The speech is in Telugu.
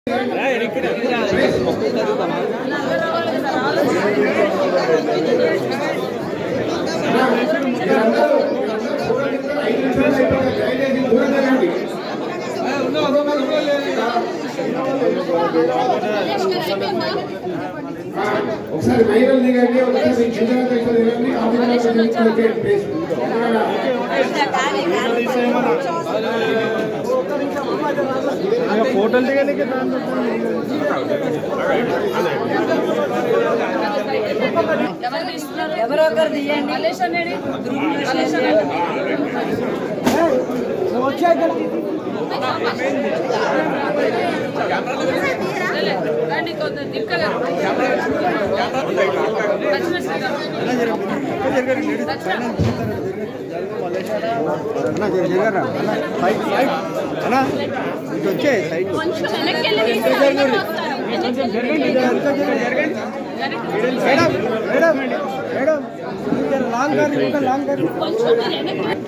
ఒకసారి మైరల్ దిగండి ఒకసారి చిన్న దగ్గర దిగండి ఆఫీస్ ప్లేస్ ఫోటోలు దిగడానికి ఎవరో ఒకరు తీయండి రండి కొంచెం దిక్కలేదు అన్నా ఇటు వచ్చే సైడ్ కొంచెం వెనక్కి వెళ్ళి తీస్తే అందరూ వస్తారు. మేడం మేడం మేడం లాంగ్ గారు ఇంకా లాంగ్ గారు కొంచెం వెనక్కి